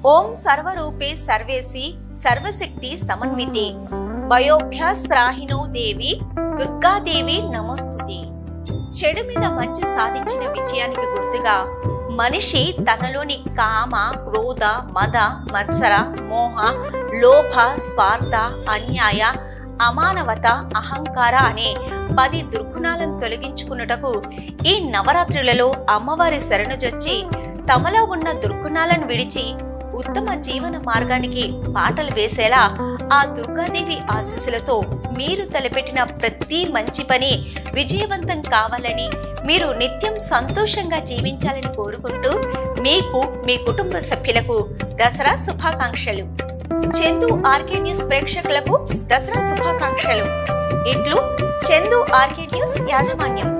ఓం సర్వరూపే సర్వేసి సర్వశక్తి సమన్వితే వయోభ్యాస్త్రాహినో దేవి దుర్గాదేవి నమోస్తుతి చెడు మీద మంచి సాధించిన విజయానికి గుర్తుగా మనిషి తనలోని కామ క్రోధ మద మత్సర మోహ లోభ స్వార్థ అన్యాయ అమానవత అహంకార అనే పది దుర్గుణాలను తొలగించుకున్నటకు ఈ నవరాత్రులలో అమ్మవారి శరణుజొచ్చి తమలో ఉన్న దుర్గుణాలను విడిచి ఉత్తమ జీవన మార్గానికి బాటలు వేసేలా ఆ దుర్గాదేవి ఆశీస్సులతో మీరు తలపెట్టిన ప్రతి మంచి పని విజయవంతం కావాలని మీరు నిత్యం సంతోషంగా జీవించాలని కోరుకుంటూ మీకు మీ కుటుంబ సభ్యులకు దసరా శుభాకాంక్షలు చందు ఆర్కే న్యూస్ ప్రేక్షకులకు దసరా శుభాకాంక్షలు ఇట్లు చందు ఆర్కే న్యూస్ యాజమాన్యం